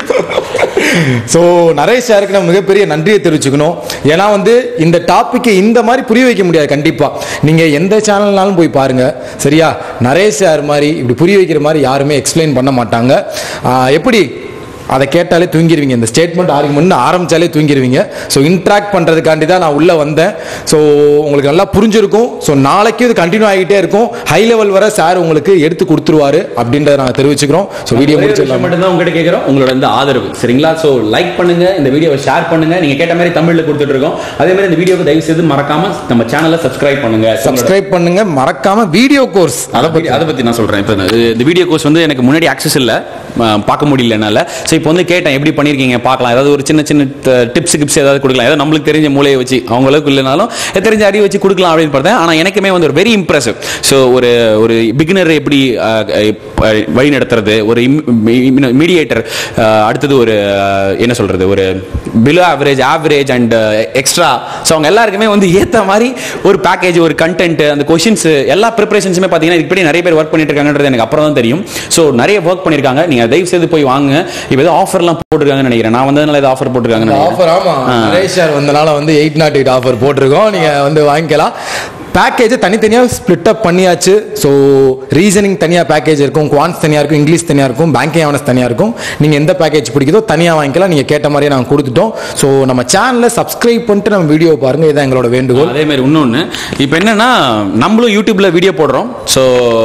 ஸோ நரேஷ் சாருக்கு நம்ம மிகப்பெரிய நன்றியை தெரிவிச்சுக்கணும் ஏன்னா வந்து இந்த டாப்பிக்கை இந்த மாதிரி புரிய வைக்க முடியாது கண்டிப்பா நீங்க எந்த சேனல்னாலும் போய் பாருங்க சரியா நரேஷ் சார் மாதிரி இப்படி புரிய வைக்கிற மாதிரி யாருமே எக்ஸ்பிளைன் பண்ண மாட்டாங்க ஆஹ் எப்படி அதை கேட்டாலே தூங்கிடுவீங்க இந்த ஸ்டேட்மெண்ட் ஆர்குமெண்ட் ஆரம்பிச்சாலே தூங்கிடுவீங்க ஸோ இன்ட்ராக்ட் பண்ணுறதுக்காண்டி தான் நான் உள்ளே வந்தேன் ஸோ உங்களுக்கு நல்லா புரிஞ்சிருக்கும் ஸோ நாளைக்கு இது கண்டினியூ ஆகிட்டே இருக்கும் ஹை லெவல் வர சார் உங்களுக்கு எடுத்து கொடுத்துருவாரு அப்படின்றத நாங்கள் தெரிவிச்சுக்கிறோம் ஸோ வீடியோ முடிச்சிடலாம் மட்டும் தான் உங்ககிட்ட கேட்கிறோம் உங்களோட இந்த ஆதரவு சரிங்களா சோ லைக் பண்ணுங்க இந்த வீடியோவை ஷேர் பண்ணுங்க நீங்க கேட்ட மாதிரி தமிழ்ல கொடுத்துட்டு இருக்கோம் அதே மாதிரி இந்த வீடியோவை தயவு செய்து மறக்காம நம்ம சேனலை சப்ஸ்கிரைப் பண்ணுங்க சப்ஸ்கிரைப் பண்ணுங்க மறக்காம வீடியோ கோர்ஸ் அதை பத்தி அதை பத்தி நான் சொல்றேன் இப்போ இந்த வீடியோ கோர்ஸ் வந்து எனக்கு முன்னாடி ஆக்சஸ் இல்ல அஹ், பார்க்க முடியல என்னால ஸோ இப்போ வந்து கேட்டேன் எப்படி பண்ணிருக்கீங்க பார்க்கலாம் ஏதாவது ஒரு சின்ன சின்ன டிப்ஸ் கிப்ஸ் ஏதாவது கொடுக்கலாம் ஏதாவது நம்மளுக்கு தெரிஞ்ச மூலையை வச்சு அவங்க அளவுக்கு இல்லைனாலும் தெரிஞ்ச அறிவு வச்சு கொடுக்கலாம் அப்படின்னு பார்த்தேன் ஆனா எனக்குமே வந்து ஒரு வெரி இம்ப்ரெசிவ் ஸோ ஒரு ஒரு பிகினர் எப்படி அஹ், அஹ், வழி நடத்துறது ஒரு மீடியேட்டர் அடுத்தது ஒரு அஹ், என்ன சொல்றது ஒரு below average average and extra so அவங்க எல்லாருக்குமே வந்து ஏத்த மாதிரி ஒரு பேக்கேஜ் ஒரு கண்டென்ட் அந்த கொஷின்ஸ் எல்லா ப்ரிப்பரேஷன்ஸுமே பார்த்தீங்கன்னா இப்படி நிறைய பேர் ஒர்க் பண்ணிட்டு இருக்காங்கன்றது எனக்கு அப்புறம் தான் தெரியும் ஸோ நிறைய ஒர்க் பண்ணியிருக்காங்க நீங்க தயவு செய்து போய் வாங்க இப்போ ஏதோ ஆஃபர்லாம் போட்டிருக்காங்கன்னு நினைக்கிறேன் நான் வந்ததுனால ஏதோ ஆஃபர் போட்டிருக்காங்கன்னு நினைக்கிறேன் ஆஃபர் ஆமா நரேஷ் சார் வந்தனால வந்து எயிட் நாட் எயிட் ஆஃபர் போட்டிருக்கோம் நீங்க வந்து வாங்கிக்கலாம் பேக்கேஜை தனித்தனியாக ஸ்ப்ளிட் அப் பண்ணியாச்சு ஸோ ரீசனிங் தனியாக பேக்கேஜ் இருக்கும் குவான்ஸ் தனியாக இருக்கும் இங்கிலீஷ் தனியாக இருக்கும் பேங்கிங் அவனஸ் தனியாக இருக்கும் நீங்கள் எந்த பேக்கேஜ் பிடிக்குதோ தனியாக வாங்கிக்கலாம் நீங்கள் கேட்ட மாதிரியே நாங்கள் கொடுத்துட்டோம் ஸோ நம்ம சேனலில் சப்ஸ்கிரைப் பண்ணிட்டு நம்ம வீடியோ பாருங்கள் இதுதான் எங்களோட வேண்டுகோள் அதே மாதிரி இன்னொன்று இப்போ என்னன்னா நம்மளும் யூடியூப்ல வீடியோ போடுறோம் ஸோ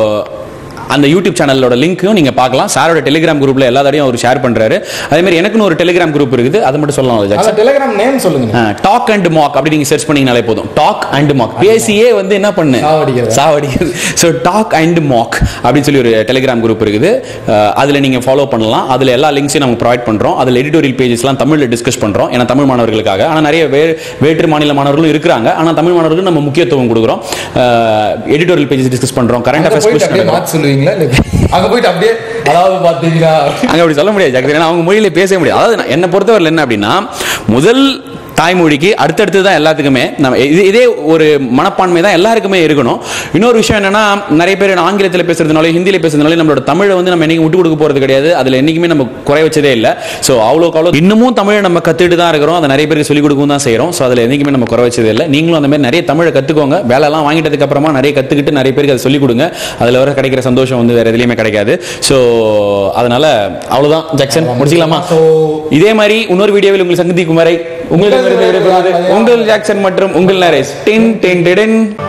அந்த யூடியூப் சேனலோட லிங்க்கும் நீங்க பார்க்கலாம் சாரோட டெலிகிராம் குரூப்ல எல்லா தடையும் அவர் ஷேர் பண்றாரு அதே மாதிரி எனக்குன்னு ஒரு டெலிகிராம் குரூப் இருக்குது அதை மட்டும் சொல்லலாம் ஜாக்சன் டெலிகிராம் நேம் சொல்லுங்க டாக் அண்ட் மாக் அப்படி நீங்க சர்ச் பண்ணீங்கனாலே போதும் டாக் அண்ட் மாக் பேசியே வந்து என்ன பண்ணு சாவடிக்கிறது. சாவடிக்கிறது ஸோ டாக் அண்ட் மாக் அப்படின்னு சொல்லி ஒரு டெலிகிராம் குரூப் இருக்குது அஹ் அதுல நீங்க ஃபாலோ பண்ணலாம் அதுல எல்லா லிங்க்ஸையும் நம்ம ப்ரொவைட் பண்றோம் அதுல எடிட்டோரியல் பேஜஸ்லாம் தமிழ்ல டிஸ்கஸ் பண்றோம் ஏன்னா தமிழ் மாணவர்களுக்காக ஆனா நிறைய வே வேற்று மாநில மாணவர்களும் இருக்கிறாங்க ஆனா தமிழ் மாணவர்களுக்கு நம்ம முக்கியத்துவம் கொடுக்குறோம் எடிட்டோரியல் பேஜஸ் டிஸ்கஸ் பண்றோம் கரண்ட் அங்க போயிட்டு அப்படியே அஃபேர்ஸ் மாத்தி சொல்லுவீங்களா இல்ல அங்க போயிட்டு அப்படியே அதாவது பாத்தீங்கன்னா அங்க அப்படி சொல்ல முடியாது ஜாக்கிரதை ஏன்னா அவங்க மொழியில பேச முடியாது அதாவது நான் என்னை பொறுத்தவரை என்ன அப்படின்னா முதல் தாய்மொழிக்கு அடுத்தடுத்து தான் எல்லாத்துக்குமே நம்ம இது இதே ஒரு மனப்பான்மை தான் எல்லாருக்குமே இருக்கணும் இன்னொரு விஷயம் என்னன்னா நிறைய பேர் ஆங்கிலத்தில் பேசுறதுனால ஹிந்தியில பேசுறதுனால நம்மளோட தமிழை வந்து நம்ம என்னைக்கும் விட்டு கொடுக்க போறது கிடையாது அதுல என்னைக்குமே நம்ம குறை வச்சதே இல்லை ஸோ அவ்வளோக்கு அவ்வளோ இன்னமும் தமிழை நம்ம கத்துட்டு தான் இருக்கிறோம் அதை நிறைய பேருக்கு சொல்லிக் கொடுக்கவும் தான் செய்றோம் ஸோ அதில் என்னைக்குமே நம்ம குறை வச்சதே இல்லை நீங்களும் அந்த மாதிரி நிறைய தமிழை கத்துக்கோங்க வேலைலாம் வாங்கிட்டதுக்கு அப்புறமா நிறைய கத்துக்கிட்டு நிறைய பேருக்கு அதை சொல்லிக் கொடுங்க அதுல வர கிடைக்கிற சந்தோஷம் வந்து வேற எதுலையுமே கிடைக்காது ஸோ அதனால அவ்வளவுதான் ஜாக்சன் முடிச்சுக்கலாமா So, இதே மாதிரி இன்னொரு வீடியோவில் உங்கள் சங்கதி குமாரை உங்களிடமிருந்து விடைபெறுவது உங்கள் ஜாக்சன் மற்றும் உங்கள் நரேஷ் டென் டென் டென்